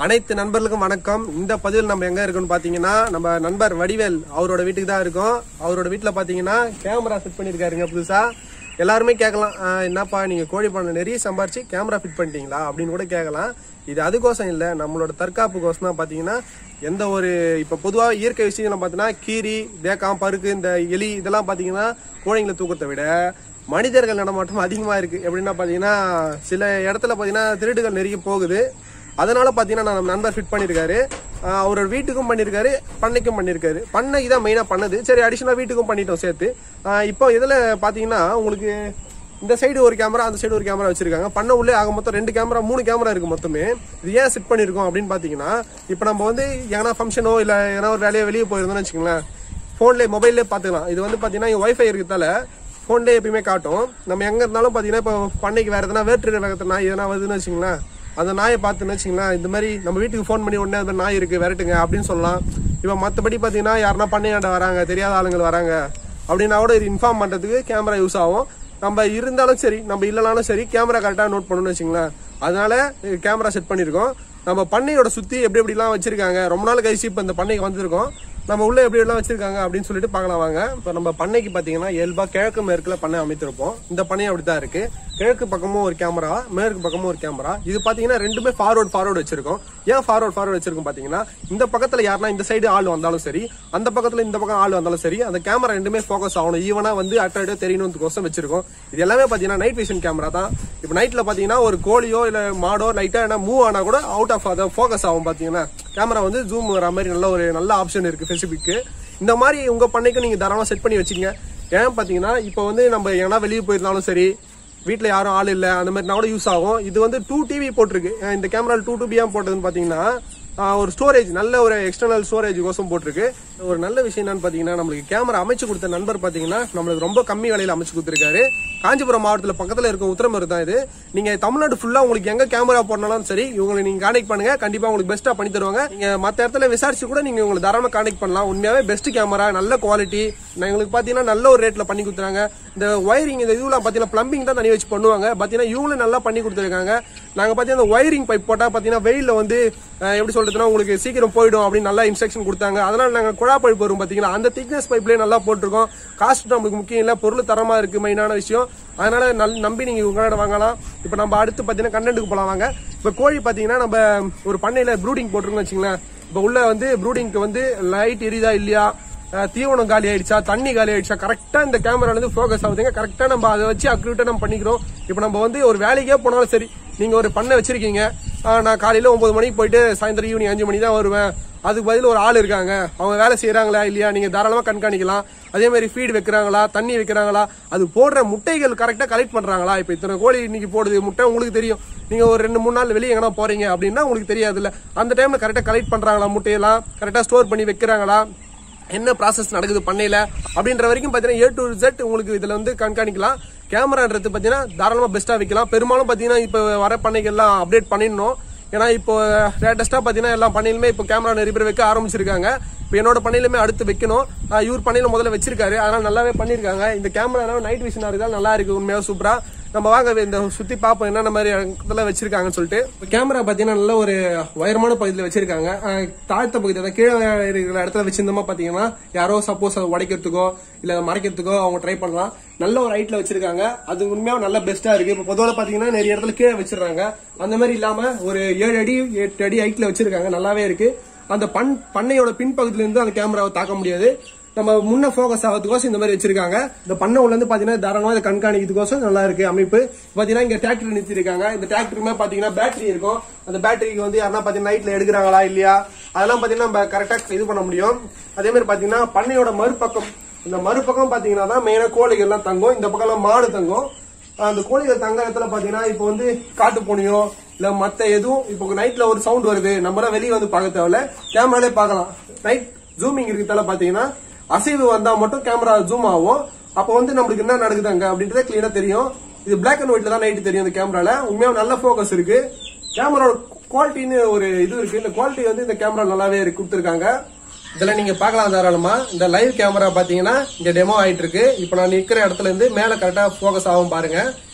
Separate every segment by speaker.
Speaker 1: அனைத்து நண்பர்களுக்கும் வணக்கம் இந்த பதிவில் நம்ம எங்க இருக்கோம்னு பாத்தீங்கன்னா நம்ம நண்பர் வடிவேல் அவரோட வீட்டுக்கு தான் இருக்கோம் அவரோட வீட்டுல பாத்தீங்கன்னா கேமரா ஃபிட் பண்ணிருக்காருங்க புதுசா எல்லாருமே கேட்கலாம் "ஆஹ், என்னப்பா நீங்க கோழி பண்ண நிறைய சம்பாரிச்சு கேமரா ஃபிட் பண்ணிட்டீங்களா அப்படின்னு கூட கேட்கலாம் இது அதுக்கோசம் இல்ல நம்மளோட தற்காப்புக்கோசம் தான் பாத்தீங்கன்னா எந்த ஒரு இப்ப பொதுவா இயற்கை விஷயங்கள் பாத்தீங்கன்னா கீரி தேக்காம் பருக்கு இந்த எலி இதெல்லாம் பாத்தீங்கன்னா கோழிங்களை தூக்கத்தை விட மனிதர்கள் நடமாட்டம் அதிகமா இருக்கு எப்படின்னா பாத்தீங்கன்னா சில இடத்துல பாத்தீங்கன்னா திருடுகள் நிறைய போகுது அதனால பாத்தீங்கன்னா நான் நம்ம நண்பர் ஃபிட் பண்ணிருக்காரு ஆஹ் அவரோட வீட்டுக்கும் பண்ணிருக்காரு பண்ணைக்கும் பண்ணிருக்காரு பண்ணைக்கு தான் மெயினா பண்ணது சரி அடிஷனலா வீட்டுக்கும் பண்ணிட்டோம் சேர்த்து ஆஹ் இப்போ இதுல பாத்தீங்கன்னா உங்களுக்கு இந்த சைடு ஒரு கேமரா அந்த சைடு ஒரு கேமரா வச்சிருக்காங்க பண்ண உள்ளே ஆக மொத்தம் ரெண்டு கேமரா மூணு கேமரா இருக்கு மொத்தமே இது ஏன் செட் பண்ணிருக்கோம் அப்படின்னு பாத்தீங்கன்னா இப்போ நம்ம வந்து எதனா ஃபங்க்ஷனோ இல்ல எதனா ஒரு வேலையை வெளியே போயிருந்தோம்னு வச்சுக்கோங்களேன் ஃபோன்லேயே மொபைல்லே பார்த்துக்கலாம் இது வந்து பார்த்தீங்கன்னா இங்கே ஒய்ஃபை இருக்கிறதால ஃபோன்லேயே எப்பயுமே காட்டும் நம்ம எங்கே இருந்தாலும் பார்த்தீங்கன்னா இப்போ பண்ணைக்கு வேறு எதனா வேற்று ரகத்து நாய் எதனா வருதுன்னு வச்சுங்களேன் அந்த நாயை பார்த்துன்னு வச்சுங்களேன் இந்த மாதிரி நம்ம வீட்டுக்கு ஃபோன் பண்ணி உடனே அந்த நாய் இருக்குது விரட்டுங்க அப்படின்னு சொல்லலாம் இப்போ மற்றபடி பார்த்தீங்கன்னா யாருன்னா பண்ணையாண்ட வராங்க தெரியாத ஆளுங்கள் வராங்க அப்படின்னா கூட இது இன்ஃபார்ம் பண்ணுறதுக்கு கேமரா யூஸ் ஆகும் நம்ம இருந்தாலும் சரி நம்ம இல்லைனாலும் சரி கேமரா கரெக்டாக நோட் பண்ணணும்னு வச்சுங்களேன் அதனால கேமரா செட் பண்ணியிருக்கோம் நம்ம பண்ணையோட சுற்றி எப்படி எப்படிலாம் வச்சிருக்காங்க ரொம்ப நாள் கழிச்சு இப்போ இந்த பண்ணைக்கு வந்திருக்கோம் நம்ம உள்ள எப்படி எல்லாம் வச்சிருக்காங்க அப்படின்னு சொல்லிட்டு பார்க்கலாம் வாங்க இப்போ நம்ம பண்ணைக்கு பார்த்தீங்கன்னா இயல்பா கிழக்கு மேற்குல பண்ணை அமைத்திருப்போம் இந்த பண்ணை அப்படித்தான் இருக்கு கிழக்கு பக்கமும் ஒரு கேமரா மேற்கு பக்கமும் ஒரு கேமரா இது பார்த்தீங்கன்னா ரெண்டுமே ஃபார்வர்ட் ஃபார்வர்ட் வச்சிருக்கோம் ஏன் ஃபார்வர்ட் ஃபார்வர்ட் வச்சிருக்கோம் பார்த்தீங்கன்னா இந்த பக்கத்துல யாருன்னா இந்த சைடு ஆள் வந்தாலும் சரி அந்த பக்கத்துல இந்த பக்கம் ஆள் வந்தாலும் சரி அந்த கேமரா ரெண்டுமே ஃபோக்கஸ் ஆகணும் ஈவனா வந்து அட்ராக்டிவா தெரியணும்னு வச்சிருக்கோம் இது எல்லாமே பார்த்தீங்கன்னா நைட் விஷன் கேமரா தான் இப்போ நைட்ல பார்த்தீங்கன்னா ஒரு கோழியோ இல்ல மாடோ லைட்டா என்ன மூவ் ஆனா கூட அவுட் ஆஃப் அதை ஃபோக்கஸ் ஆகும் பார்த்தீங்கன்னா கேமரா வந்து ஜூம் வர மாதிரி நல்ல ஒரு நல்ல ஆப்ஷன் இருக்கு ஃபெசிபிக்கு இந்த மாதிரி உங்க பண்ணைக்கு நீங்க தாராளமா செட் பண்ணி வச்சுங்க ஏன் பாத்தீங்கன்னா இப்போ வந்து நம்ம எங்கன்னா வெளியே போயிருந்தாலும் சரி வீட்ல யாரும் ஆள் இல்ல அந்த மாதிரினா கூட யூஸ் ஆகும் இது வந்து டூ டிவி போட்டிருக்கு அஹ் இந்த கேமரா டூ டூ ஏன் போட்டதுன்னு பாத்தீங்கன்னா ஆஹ் ஒரு ஸ்டோரேஜ் நல்ல ஒரு எக்ஸ்டர்னல் ஸ்டோரேஜ் கோசம் போட்டிருக்கு ஒரு நல்ல விஷயம் என்னன்னு பாத்தீங்கன்னா நம்மளுக்கு கேமரா அமைச்சு கொடுத்த நண்பர் பாத்தீங்கன்னா நம்மளுக்கு ரொம்ப கம்மி விலையில அமைச்சு கொடுத்துருக்காரு காஞ்சிபுரம் மாவட்டத்துல பக்கத்துல இருக்க உத்தரமர் தான் இது நீங்க தமிழ்நாடு ஃபுல்லா உங்களுக்கு எங்க கேமரா போடனாலும் சரி இவங்களை நீங்க கான்டெக்ட் பண்ணுங்க கண்டிப்பா உங்களுக்கு பெஸ்ட்டா பண்ணி தருவாங்க நீங்க மத்த இடத்துல விசாரிச்சு கூட நீங்க உங்களை தாராளமா கான்டெக்ட் பண்ணலாம் உண்மையாவே பெஸ்ட் கேமரா நல்ல குவாலிட்டி எங்களுக்கு பாத்தீங்கன்னா நல்ல ஒரு ரேட்ல பண்ணி கொடுத்துறாங்க இந்த ஒயரிங் இந்த இதுலாம் பாத்தீங்கன்னா பிளம்பிங் தான் தனி வச்சு பண்ணுவாங்க பாத்தீங்கன்னா இவங்களும் நல்லா பண்ணி கொடுத்துருக்காங்க நாங்க பாத்தீங்கன்னா ஒயரிங் பைப் போட்டா பாத்தீங்கன்னா வெயில்ல வந்து அஹ், எப்படி சொல்றதுன்னா உங்களுக்கு சீக்கிரம் போயிடும் அப்படின்னு நல்லா இன்ஸ்ட்ரக்ஷன் கொடுத்தாங்க அதனால நாங்க குழா பைப் வரும் பாத்தீங்கன்னா அந்த திக்னஸ் பைப்லயே நல்லா போட்டிருக்கோம் காஸ்ட் நமக்கு முக்கியம் இல்ல பொருள் தரமா இருக்கு மெயினான விஷயம் அதனால நல் நம்பி நீங்க உங்களோட வாங்கலாம் இப்போ நம்ம அடுத்து பாத்தீங்கன்னா கண்டென்ட்டுக்கு போலாம் வாங்க இப்போ கோழி பாத்தீங்கன்னா நம்ம ஒரு பண்ணையில ப்ரூடிங் போட்டிருக்கோம்னு வச்சுங்களேன் இப்போ உள்ள வந்து ப்ரூடிங்க்கு வந்து லைட் எரியுதா இல்லையா அஹ் தீவனம் காலி ஆயிடுச்சா தண்ணி காலி ஆயிடுச்சா கரெக்டா இந்த கேமரா வந்து ஃபோக்கஸ் ஆகுதுங்க கரெக்டா நம்ம அதை வச்சு அக்யூரேட்டா நம்ம பண்ணிக்கிறோம் இப்போ நம்ம வந்து ஒரு வேலைக்கே போனாலும் சரி நீங்க ஒரு பண்ணை வச்சிருக்கீங்க அஹ் நான் காலையில ஒன்பது மணிக்கு போயிட்டு சாயந்தரம் ஈவினிங் அஞ்சு மணி தான் வருவேன் அதுக்கு பதில் ஒரு ஆள் இருக்காங்க அவங்க வேலை செய்யறாங்களா இல்லையா நீங்க தாராளமா கண்காணிக்கலாம் அதே மாதிரி ஃபீட் வைக்கிறாங்களா தண்ணி வைக்கிறாங்களா அது போடுற முட்டைகள் கரெக்டா கலெக்ட் பண்றாங்களா இப்போ இத்தனை கோழி இன்னைக்கு போடுது முட்டை உங்களுக்கு தெரியும் நீங்க ஒரு ரெண்டு மூணு நாள் வெளியே எங்கன்னா போறீங்க அப்படின்னா உங்களுக்கு தெரியாதுல்ல அந்த டைம்ல கரெக்டா கலெக்ட் பண்றாங்களா முட்டையெல்லாம் கரெக்டா ஸ்டோர் பண்ணி வைக்கிறாங்களா என்ன ப்ராசஸ் நடக்குது பண்ணையில அப்படின்ற வரைக்கும் பார்த்தீங்கன்னா ஏ டு Z உங்களுக்கு இதுல வந்து கண்காணிக்கலாம் கேமரான்றது பார்த்தீங்கன்னா தாராளமா பெஸ்ட்டாக வைக்கலாம் பெரும்பாலும் பார்த்தீங்கன்னா இப்போ வர பண்ணைகள்லாம் அப்டேட் பண்ணிடணும் ஏன்னா இப்போ லேட்டஸ்ட்டாக பார்த்தீங்கன்னா எல்லா பண்ணையிலுமே இப்போ கேமரா நிறைய பேர் வைக்க ஆரம்பிச்சிருக்காங்க இப்போ என்னோட பண்ணையிலுமே அடுத்து வைக்கணும் ஆஹ் இவர் பண்ணையில முதல்ல வச்சிருக்காரு அதனால நல்லாவே பண்ணியிருக்காங்க இந்த கேமரா நைட் விஷன் இருந்தாலும் நல்லா இருக்கு உண்மையாக சூப்பரா நம்ம வாங்க இந்த சுத்தி பார்ப்போம் என்னென்ன மாதிரி இடத்துல வச்சிருக்காங்கன்னு சொல்லிட்டு கேமரா பாத்தீங்கன்னா நல்ல ஒரு உயரமான பகுதியில் வச்சிருக்காங்க அஹ் தாழ்த்த பகுதி அதாவது கீழே இருக்கிற இடத்துல வச்சிருந்தோமா பாத்தீங்கன்னா யாரோ சப்போஸ் அதை உடைக்கிறதுக்கோ இல்ல அதை மறைக்கிறதுக்கோ அவங்க ட்ரை பண்ணலாம் நல்ல ஒரு ஹைட்ல வச்சிருக்காங்க அது உண்மையா நல்ல பெஸ்டா இருக்கு இப்ப பொதுவாக பாத்தீங்கன்னா நிறைய இடத்துல கீழே வச்சிருக்காங்க அந்த மாதிரி இல்லாம ஒரு ஏழு அடி எட்டு அடி ஹைட்ல வச்சிருக்காங்க நல்லாவே இருக்கு அந்த பண் பண்ணையோட பின்பகுதியில இருந்து அந்த கேமராவை தாக்க முடியாது நம்ம முன்ன ஃபோக்கஸ் ஆகிறதுக்கோசம் இந்த மாதிரி வச்சிருக்காங்க இந்த பண்ணை உள்ள இருந்து பாத்தீங்கன்னா தாராளமா இதை கண்காணிக்கிறதுக்கோசம் நல்லா இருக்கு அமைப்பு பாத்தீங்கன்னா இங்க டிராக்டர் நிறுத்திருக்காங்க இந்த டிராக்டருமே பாத்தீங்கன்னா பேட்டரி இருக்கும் அந்த பேட்டரிக்கு வந்து யாருன்னா பாத்தீங்கன்னா நைட்ல எடுக்கிறாங்களா இல்லையா அதெல்லாம் பாத்தீங்கன்னா நம்ம கரெக்டா இது பண்ண முடியும் அதே மாதிரி பாத்தீங்கன்னா பண்ணையோட மறுபக்கம் இந்த மறுபக்கம் பாத்தீங்கன்னா தான் மெயினா கோழிகள் எல்லாம் தங்கும் இந்த பக்கம் எல்லாம் மாடு தங்கும் அந்த கோழிகள் தங்க இடத்துல பாத்தீங்கன்னா இப்போ வந்து காட்டு பூனையோ இல்ல மத்த எதுவும் இப்போ நைட்ல ஒரு சவுண்ட் வருது நம்ம வெளியே வந்து பார்க்க தேவையில்ல கேமராலே பார்க்கலாம் நைட் ஜூமிங் இருக்கிறதால பாத்தீங்கன்னா அசைவு வந்தா மட்டும் கேமரா ஜூம் ஆகும் அப்போ வந்து நம்மளுக்கு என்ன நடக்குது அங்க அப்படின்றத கிளியரா தெரியும் இது பிளாக் அண்ட் ஒயிட்ல தான் நைட் தெரியும் இந்த கேமரால உண்மையா நல்ல ஃபோக்கஸ் இருக்கு கேமராவோட குவாலிட்டின்னு ஒரு இது இருக்கு இந்த குவாலிட்டி வந்து இந்த கேமரா நல்லாவே இருக்கு கொடுத்துருக்காங்க இதுல நீங்க பார்க்கலாம் தாராளமா இந்த லைவ் கேமரா பாத்தீங்கன்னா இங்க டெமோ ஆயிட்டு இருக்கு இப்போ நான் நிக்கிற இடத்துல இருந்து மேல கரெக்டா ஃபோக்கஸ் ஆகும் பாருங்க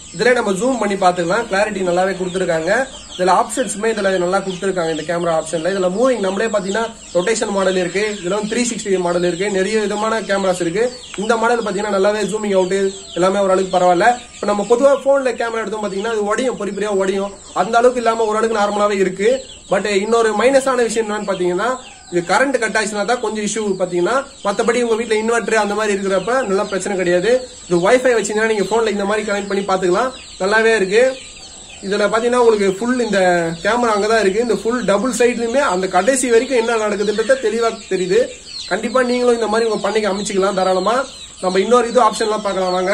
Speaker 1: இதுல நம்ம ஜூம் பண்ணி பார்த்துக்கலாம் கிளாரிட்டி நல்லாவே கொடுத்துருக்காங்க இதுல ஆப்ஷன்ஸுமே இதுல நல்லா கொடுத்துருக்காங்க இந்த கேமரா ஆப்ஷன்ல இதுல மூவிங் நம்மளே பாத்தீங்கன்னா ரொட்டேஷன் மாடல் இருக்கு இதுல வந்து த்ரீ சிக்ஸ்டி மாடல் இருக்கு நிறைய விதமான கேமராஸ் இருக்கு இந்த மாடல் பாத்தீங்கன்னா நல்லாவே ஜூமிங் அவுட் எல்லாமே ஓரளவுக்கு பரவாயில்ல இப்ப நம்ம பொதுவா போன்ல கேமரா எடுத்தோம் பாத்தீங்கன்னா அது ஒடியும் பொறி பொறியா ஒடியும் அந்த அளவுக்கு இல்லாம ஓரளவுக்கு நார்மலாவே இருக்கு பட் இன்னொரு மைனஸான விஷயம் என்னன்னு பாத்தீங்கன்னா இது கரண்ட் கட் ஆச்சுன்னா தான் கொஞ்சம் இஷ்யூ பாத்தீங்கன்னா மத்தபடி உங்க வீட்ல இன்வெர்டர் அந்த மாதிரி இருக்கிறப்ப நல்லா பிரச்சனை கிடையாது இது வைஃபை வச்சீங்கன்னா நீங்க போன்ல இந்த மாதிரி கனெக்ட் பண்ணி பாத்துக்கலாம் நல்லாவே இருக்கு இதுல பாத்தீங்கன்னா உங்களுக்கு ஃபுல் இந்த கேமரா அங்கதான் இருக்கு இந்த ஃபுல் டபுள் சைட்லயுமே அந்த கடைசி வரைக்கும் என்ன நடக்குதுன்றத தெளிவா தெரியுது கண்டிப்பா நீங்களும் இந்த மாதிரி உங்க பண்ணைக்கு அமைச்சிக்கலாம் தாராளமா நம்ம இன்னொரு இது ஆப்ஷன்லாம் பார்க்கலாம் வாங்க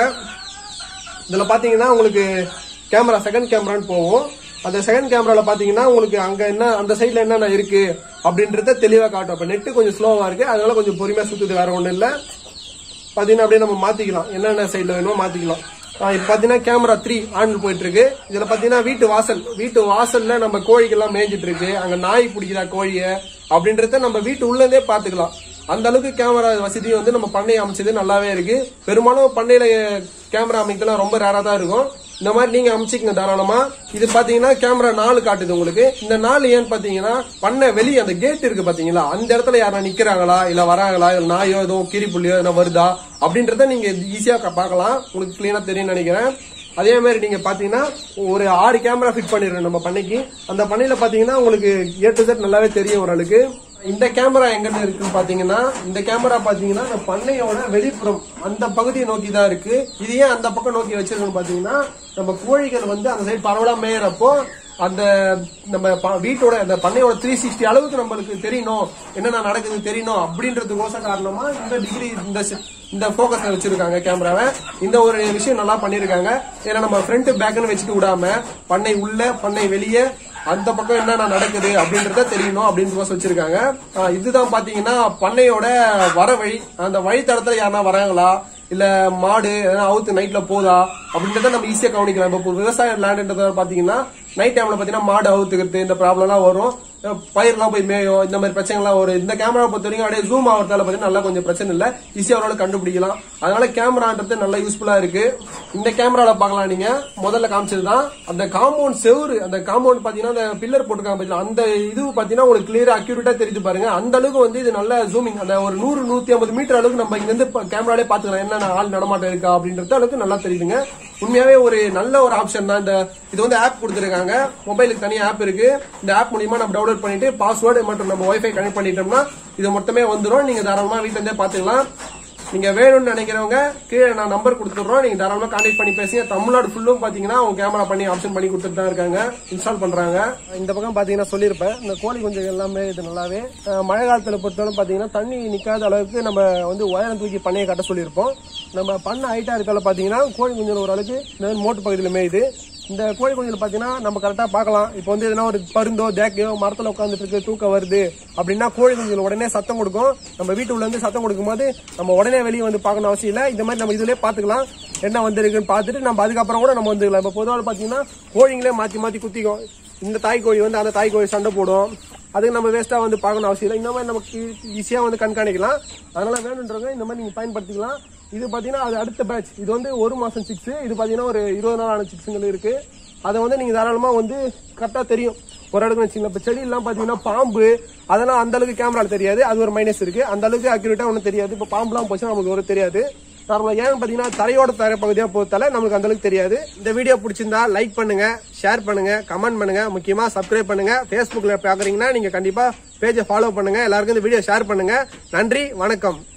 Speaker 1: இதுல பாத்தீங்கன்னா உங்களுக்கு கேமரா செகண்ட் கேமரான்னு போகும் அந்த செகண்ட் கேமரால பாத்தீங்கன்னா உங்களுக்கு அங்க என்ன அந்த சைடுல என்னென்ன இருக்கு அப்படின்றத தெளிவா காட்டும் அப்ப நெட் கொஞ்சம் ஸ்லோவா இருக்கு அதனால கொஞ்சம் பொறுமையா சுத்துது வேற ஒண்ணும் இல்ல பாத்தீங்கன்னா அப்படியே நம்ம மாத்திக்கலாம் என்னென்ன சைடுல வேணுமோ மாத்திக்கலாம் ஆஹ் இப்ப பாத்தீங்கன்னா கேமரா த்ரீ ஆன் போயிட்டு இருக்கு இதுல பாத்தீங்கன்னா வீட்டு வாசல் வீட்டு வாசல்ல நம்ம கோழிக்கெல்லாம் மேய்ஞ்சிட்டு இருக்கு அங்க நாய் பிடிக்குதா கோழிய அப்படின்றத நம்ம வீட்டு உள்ள இருந்தே பாத்துக்கலாம் அந்த அளவுக்கு கேமரா வசதி வந்து நம்ம பண்ணை அமைச்சது நல்லாவே இருக்கு பெரும்பாலும் பண்ணையில கேமரா அமைக்கலாம் ரொம்ப ரேரா தான் இருக்கும் இந்த மாதிரி நீங்க அமைச்சிக்கங்க தாராளமா இது பாத்தீங்கன்னா கேமரா நாலு காட்டுது உங்களுக்கு இந்த நாலு ஏன்னு பாத்தீங்கன்னா பண்ண வெளியே அந்த கேட் இருக்கு பாத்தீங்களா அந்த இடத்துல யாரா நிக்கிறாங்களா இல்ல வராங்களா இல்ல நாயோ ஏதோ கீரி புள்ளியோ எதனா வருதா அப்படின்றத நீங்க ஈஸியா பார்க்கலாம் உங்களுக்கு கிளீனா தெரியும் நினைக்கிறேன் அதே மாதிரி நீங்க பாத்தீங்கன்னா ஒரு ஆறு கேமரா ஃபிட் பண்ணிடுறோம் நம்ம பண்ணைக்கு அந்த பண்ணையில பாத்தீங்கன்னா உங்களுக்கு ஏ டு Z நல்லாவே தெரியும் ஓரளவுக்கு இந்த கேமரா எங்க இருக்குன்னு பாத்தீங்கன்னா இந்த கேமரா பாத்தீங்கன்னா இந்த பண்ணையோட வெளிப்புறம் அந்த பகுதியை நோக்கி தான் இருக்கு இது ஏன் அந்த பக்கம் நோக்கி வச்சிருக்கோம்னு பாத்தீங்கன்னா நம்ம கோழிகள் வந்து அந்த சைடு பரவலா மேயறப்போ அந்த நம்ம ப- வீட்டோட அந்த பண்ணையோட த்ரீ சிக்ஸ்டி அளவுக்கு நம்மளுக்கு தெரியணும் என்னென்ன நடக்குது தெரியணும் அப்படின்றதுக்கோச காரணமா இந்த டிகிரி இந்த சி- இந்த போக்கஸ்ல வச்சிருக்காங்க கேமராவை இந்த ஒரு விஷயம் நல்லா பண்ணிருக்காங்க ஏன்னா நம்ம ஃப்ரண்ட் பேக்னு வச்சுட்டு விடாம பண்ணை உள்ள பண்ணை வெளியே அந்த பக்கம் என்னென்ன நடக்குது அப்படின்றத தெரியணும் அப்படின்னு வச்சிருக்காங்க ஆஹ் இதுதான் பாத்தீங்கன்னா பண்ணையோட வர வழி அந்த வழித்தடத்துல யாருன்னா வராங்களா இல்ல மாடு எதனா அவுத்து நைட்ல போதா அப்படின்றத நம்ம ஈஸியா கவனிக்கலாம் இப்போ விவசாய லேண்ட்ன்றத பாத்தீங்கன்னா நைட் டைம்ல பாத்தீங்கன்னா மாடு அவுத்துக்கிறது இந்த ப்ராப்ளம் எல்லாம் வரும் அஹ் பயிர்லாம் போய் மேயும் இந்த மாதிரி பிரச்சனைலாம் வரும் இந்த கேமரா பொறுத்த வரைக்கும் அப்படியே ஜூம் ஆகிறதால பாத்தீங்கன்னா நல்லா கொஞ்சம் பிரச்சனை இல்ல ஈஸியா அவரால் கண்டுபிடிக்கலாம் அதனால கேமரான்றது நல்லா யூஸ்ஃபுல்லா இருக்கு இந்த கேமரால பார்க்கலாம் நீங்க முதல்ல காமிச்சதுதான் அந்த காம்பவுண்ட் செவுரு அந்த காம்பவுண்ட் பாத்தீங்கன்னா அந்த பில்லர் போட்டுருக்காங்க பாத்தீங்களா அந்த இது பாத்தீங்கன்னா உங்களுக்கு கிளியரா அக்யூரேட்டா தெரிஞ்சு பாருங்க அந்த அளவுக்கு வந்து இது நல்ல ஜூமிங் அந்த ஒரு நூறு நூத்தி ஐம்பது மீட்டர் அளவுக்கு நம்ம இங்க இருந்து கேமராலே பாத்துக்கலாம் என்னென்ன ஆள் நடமாட்டம் இருக்கா அப்படின்றது அளவுக்கு நல்லா தெரியுதுங்க உண்மையாவே ஒரு நல்ல ஒரு ஆப்ஷன் தான் இந்த இது வந்து ஆப் கொடுத்துருக்காங்க மொபைலுக்கு தனியா ஆப் இருக்கு இந்த ஆப் மூலியமா நம்ம டவுன்லோட் பண்ணிட்டு பாஸ்வேர்டு மற்றும் நம்ம வைஃபை கனெக்ட் பண்ணிட்டோம்னா இது மொத்தமே வந்துரும் நீங்க தாராளமா வீட்ல இருந்தே பாத்துக்கலாம் நீங்க வேணும்னு நினைக்கிறவங்க கீழே நான் நம்பர் கொடுத்துடுறோம் நீங்க தாராளமா கான்டாக்ட் பண்ணி பேசுங்க தமிழ்நாடு ஃபுல்லும் பாத்தீங்கன்னா அவங்க கேமரா பண்ணி ஆப்ஷன் பண்ணி கொடுத்துட்டு தான் இருக்காங்க இன்ஸ்டால் பண்றாங்க இந்த பக்கம் பாத்தீங்கன்னா சொல்லியிருப்பேன் இந்த கோழி குஞ்சுகள் எல்லாமே இது நல்லாவே அஹ், மழை காலத்துல பொறுத்தவரை பாத்தீங்கன்னா தண்ணி நிக்காத அளவுக்கு நம்ம வந்து உயரம் தூக்கி பண்ணையை கட்ட சொல்லியிருப்போம் நம்ம பண்ண ஹைட்டா இருக்கால பாத்தீங்கன்னா கோழி குஞ்சுகள் ஓரளவுக்கு இந்த மாதிரி மோட்டு பகுதியில் மேயுது இந்த கோழி குஞ்சுகள் பாத்தீங்கன்னா நம்ம கரெக்டா பார்க்கலாம் இப்போ வந்து எதனா ஒரு பருந்தோ தேக்கையோ மரத்துல உட்காந்துட்டு இருக்கு தூக்கம் வருது அப்படின்னா கோழி குஞ்சுகள் உடனே சத்தம் கொடுக்கும் நம்ம வீட்டு உள்ள இருந்து சத்தம் கொடுக்கும்போது நம்ம உடனே வெளியே வந்து பார்க்கணும் அவசியம் இல்லை இந்த மாதிரி நம்ம இதுலயே பாத்துக்கலாம் என்ன வந்திருக்குன்னு பார்த்துட்டு நம்ம அதுக்கப்புறம் கூட நம்ம வந்துக்கலாம் இப்போ பொதுவாக பாத்தீங்கன்னா கோழிங்களே மாத்தி மாத்தி குத்திக்கும் இந்த தாய் கோழி வந்து அந்த தாய் கோழி சண்டை போடும் அதுக்கு நம்ம வேஸ்டா வந்து பார்க்கணும் அவசியம் இல்லை இந்த மாதிரி நமக்கு ஈஸியா வந்து கண்காணிக்கலாம் அதனால வேணுன்றவங்க இந்த மாதிரி நீங்க பயன்படுத்திக்கலாம் இது பாத்தீங்கன்னா அது அடுத்த பேட்ச் இது வந்து ஒரு மாசம் சிக்ஸ் இது பாத்தீங்கன்னா ஒரு இருபது நாள் ஆன சிக்ஸுங்கள் இருக்கு அதை வந்து நீங்க தாராளமா வந்து கரெக்டா தெரியும் ஒரு இடத்துல வச்சுக்கலாம் இப்போ செடி எல்லாம் பாத்தீங்கன்னா பாம்பு அதெல்லாம் அந்த அளவுக்கு கேமரால தெரியாது அது ஒரு மைனஸ் இருக்கு அந்த அளவுக்கு அக்யூரேட்டா ஒன்றும் தெரியாது இப்போ பாம்புலாம் போச்சுன்னா நமக்கு ஒரு தெரியாது நார்மலா ஏன்னு பாத்தீங்கன்னா தரையோட தரை பகுதியா போறதால நமக்கு அந்த அளவுக்கு தெரியாது இந்த வீடியோ பிடிச்சிருந்தா லைக் பண்ணுங்க ஷேர் பண்ணுங்க கமெண்ட் பண்ணுங்க முக்கியமா சப்ஸ்கிரைப் பண்ணுங்க Facebookல பாக்குறீங்கன்னா நீங்க கண்டிப்பா பேஜை ஃபாலோ பண்ணுங்க எல்லாருக்கும் இந்த வீடியோ ஷேர் பண்ணுங்க நன்றி வணக்கம்